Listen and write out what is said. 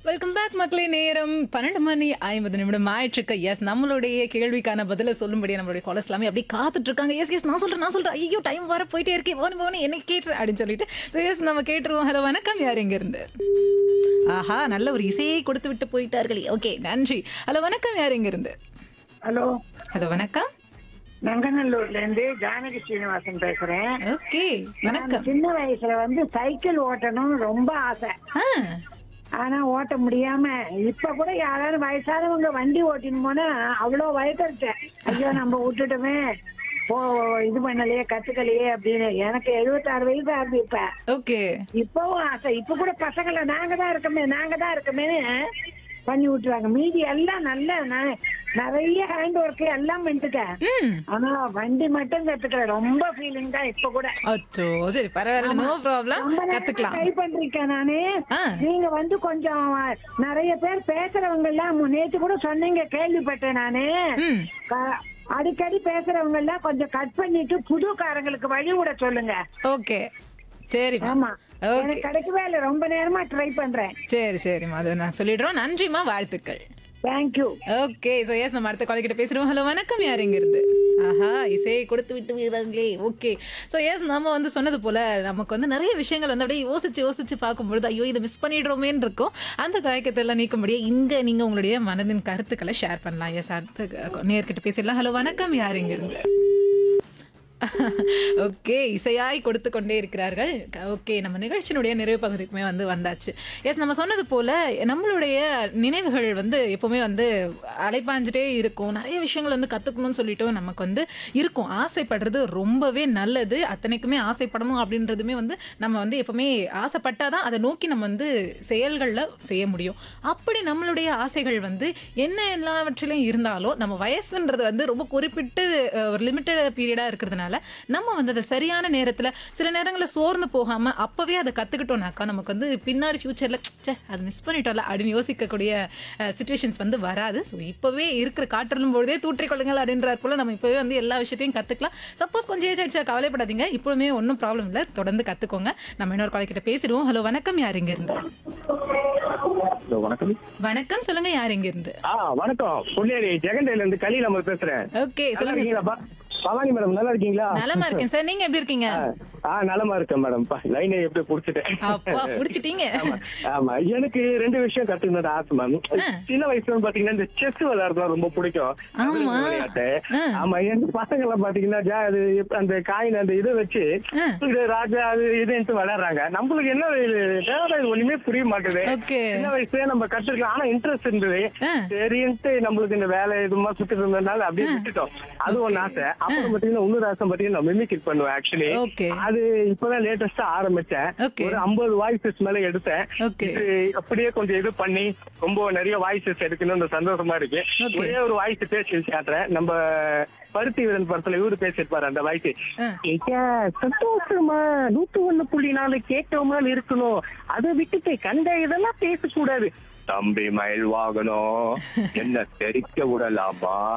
Welcome back மக்களே நேரம் பன்னெண்டு மணி ஐம்பது நிமிடம் ஆயிற்றுக்கு எஸ் நம்மளுடைய கேள்விக்கான பதில சொல்லும்படி நம்மளுடைய காலர்ஸ் எல்லாமே அப்படியே காத்துட்டு இருக்காங்க எஸ் எஸ் நான் சொல்றேன் நான் சொல்றேன் ஐயோ டைம் வர போயிட்டே இருக்கே போன போன என்ன கேட்டு அப்படின்னு சொல்லிட்டு ஸோ எஸ் நம்ம கேட்டுருவோம் ஹலோ வணக்கம் யார் எங்க இருந்து ஆஹா நல்ல ஒரு இசையை கொடுத்து விட்டு போயிட்டார்களே ஓகே நன்றி ஹலோ வணக்கம் யார் எங்க இருந்து ஹலோ ஹலோ வணக்கம் நங்கநல்லூர்ல இருந்து ஜானகி ஸ்ரீனிவாசன் பேசுறேன் ஓகே வணக்கம் நான் சின்ன வயசுல வந்து சைக்கிள் ஓட்டணும்னு ரொம்ப ஆசை ஆ ஆனா ஓட்ட முடியாம இப்ப கூட யாராவது வயசானவங்க வண்டி ஓட்டின்னு போனா அவ்வளவு வயதிருச்சேன் ஐயோ நம்ம விட்டுட்டோமே போ இது பண்ணலையே கத்துக்கலையே அப்படின்னு எனக்கு எழுபத்தாறு வயசு ஆகுது இப்ப ஓகே இப்பவும் ஆசை இப்ப கூட பசங்களை நாங்க தான் இருக்கமே நாங்க தான் இருக்கமேன்னு பண்ணி விட்டுருவாங்க மீதி எல்லாம் நல்ல ந- நிறைய ஹேண்ட் ஒர்க் எல்லாம் பண்ணிட்டுட்டேன் ம் ஆனா வண்டி மட்டும் கத்துக்கல ரொம்ப ஃபீலிங் தான் இப்ப கூட அச்சோ சரி பரவாயில்ல நோ ப்ராப்ளம் ரொம்ப கத்துக்கலாம் ட்ரை பண்றீங்க நானு ஆ. நீங்க வந்து கொஞ்சம் நிறைய பேர் பேசுறவங்க எல்லாம் நேத்து கூட சொன்னீங்க கேள்விப்பட்டேன் நானு ம் க- அடிக்கடி பேசுறவங்க எல்லாம் கொஞ்சம் கட் பண்ணிட்டு புதுக்காரங்களுக்கு வழி விட சொல்லுங்க ஓகே சரிம்மா ஆமா ஓகே எனக்கு கிடைக்கவே இல்லை ரொம்ப நேரமா ட்ரை பண்றேன் சரி சரிம்மா அதை நான் சொல்லிடுறோம் நன்றிம்மா வாழ்த்துக்கள் தேங்க்யூ ஓகே ஸோ எஸ் நம்ம அடுத்த கால் கிட்ட பேசுறோம் ஹலோ வணக்கம் யார் இங்க இருந்து ஆஹா இசையை கொடுத்து விட்டு வீரர்களே ஓகே ஸோ எஸ் நம்ம வந்து சொன்னது போல நமக்கு வந்து நிறைய விஷயங்கள் வந்து அப்படியே யோசிச்சு யோசிச்சு பார்க்கும்பொழுது ஐயோ இதை மிஸ் பண்ணிடுறோமேன்னு இருக்கும் அந்த தயக்கத்தை எல்லாம் நீக்க முடியும் இங்க நீங்க உங்களுடைய மனதின் கருத்துக்களை ஷேர் பண்ணலாம் எஸ் அடுத்த நேர்கிட்ட பேசிடலாம் ஹலோ வணக்கம் யார் இங்க இருந்து ஓகே இசையாய் கொடுத்து கொண்டே இருக்கிறார்கள் ஓகே நம்ம நிகழ்ச்சியினுடைய நிறைவு பகுதிக்குமே வந்து வந்தாச்சு எஸ் நம்ம சொன்னது போல நம்மளுடைய நினைவுகள் வந்து எப்பவுமே வந்து அலைப்பாஞ்சிட்டே இருக்கும் நிறைய விஷயங்கள் வந்து கற்றுக்கணும்னு சொல்லிட்டு நமக்கு வந்து இருக்கும் ஆசைப்படுறது ரொம்பவே நல்லது அத்தனைக்குமே ஆசைப்படணும் அப்படின்றதுமே வந்து நம்ம வந்து எப்பவுமே ஆசைப்பட்டாதான் அதை நோக்கி நம்ம வந்து செயல்களில் செய்ய முடியும் அப்படி நம்மளுடைய ஆசைகள் வந்து என்ன எல்லாவற்றிலும் இருந்தாலும் நம்ம வயசுன்றது வந்து ரொம்ப குறிப்பிட்டு அஹ், ஒரு லிமிட்டட் பீரியடாக இருக்கிறதுனால நம்ம வந்து அதை சரியான நேரத்தில் சில நேரங்களில் சோர்ந்து போகாமல் அப்போவே அதை கற்றுக்கிட்டோம்னாக்கா நமக்கு வந்து பின்னாடி ஃப்யூச்சரில் சே அது மிஸ் பண்ணிட்டோம்ல அப்படின்னு யோசிக்கக்கூடிய சுச்சுவேஷன்ஸ் வந்து வராது ஸோ இப்போவே இருக்கிற காற்றலும் பொழுதே தூற்றிக்கொள்ளுங்கள் அப்படின்றார் போல நம்ம இப்போவே வந்து எல்லா விஷயத்தையும் கற்றுக்கலாம் சப்போஸ் கொஞ்சம் ஏஜ் ஆயிடுச்சா கவலைப்படாதீங்க இப்போவுமே ஒன்றும் ப்ராப்ளம் இல்லை தொடர்ந்து கற்றுக்கோங்க நம்ம இன்னொரு கால் கிட்ட பேசிடுவோம் ஹலோ வணக்கம் யார் இங்க இருந்து ஹலோ வணக்கம் வணக்கம் சொல்லுங்க யார் இங்க இருந்து ஆ வணக்கம் பொன்னேரி ஜெகண்டையில இருந்து கலி நம்ம பேசுறேன் ஓகே நல்லா சொல்லுங்க இருக்கீங்களா பா- பவானி மேடம் நல்லா இருக்கீங்களா நலமா இருக்கேன் சார் நீங்க எப்படி இருக்கீங்க ஆ, ஆ நலமா இருக்கேன் மேடம் லைனை எப்படி புடிச்சிட்டேன் அப்பா புடிச்சிட்டீங்க ஆமா ஆமா எனக்கு ரெண்டு விஷயம் கத்துக்கணும் ஆசை மேம் சின்ன வயசுல பாத்தீங்கன்னா இந்த செஸ் விளையாடுறது ரொம்ப பிடிக்கும் ஆமா. விளையாட்டு ஆ. ஆமா எங்க பசங்க எல்லாம் பாத்தீங்கன்னா ஜா- அது இப்ப அந்த காயின் அந்த இதை வச்சு ஆ. இது ராஜா அது இதுன்ட்டு விளையாடுறாங்க நம்மளுக்கு என்ன இது தேவை இது ஒண்ணுமே புரிய மாட்டேது ஓகே சின்ன வயசுலயே நம்ம கத்துருக்கலாம் ஆனா இன்ட்ரெஸ்ட் இருந்தது ஆ. சரின்ட்டு நம்மளுக்கு இந்த வேலை இதுமா சுத்திட்டு இருந்ததுனால அப்படியே விட்டுட்டோம் அது ஒண்ணு ஆசை அப்புறம் பாத்தீங்கன்னா இன்னொரு ஆசை பாத்தீங்கன்னா மிமிக்ரி பண்ணுவேன் ஆக்சுவலி ஓகே அது இப்பதான் லேட்டஸ்டா ஆரம்பிச்சேன் Okay. ஒரு ஐம்பது வாய்ஸஸ் மேல எடுத்தேன் Okay. இது அப்படியே கொஞ்சம் இது பண்ணி ரொம்ப நிறைய வாய்ஸஸ் எடுக்கணும்னு சந்தோஷமா இருக்கு Okay. ஒரே ஒரு வாய்ஸ் பேசி காட்டுறேன் நம்ம பருத்தி வீரன் படத்துல இவரு பேசியிருப்பாரு அந்த வாய்ஸ் ஆ. சந்தோஷமா நூத்தி ஒண்ணு புள்ளி நாலு கேட்காம இருக்கணும் அதை விட்டுட்டு கண்ட இதெல்லாம் பேசக்கூடாது தம்பி மயில் வாகனம் என்ன தெரிக்க விடலாமா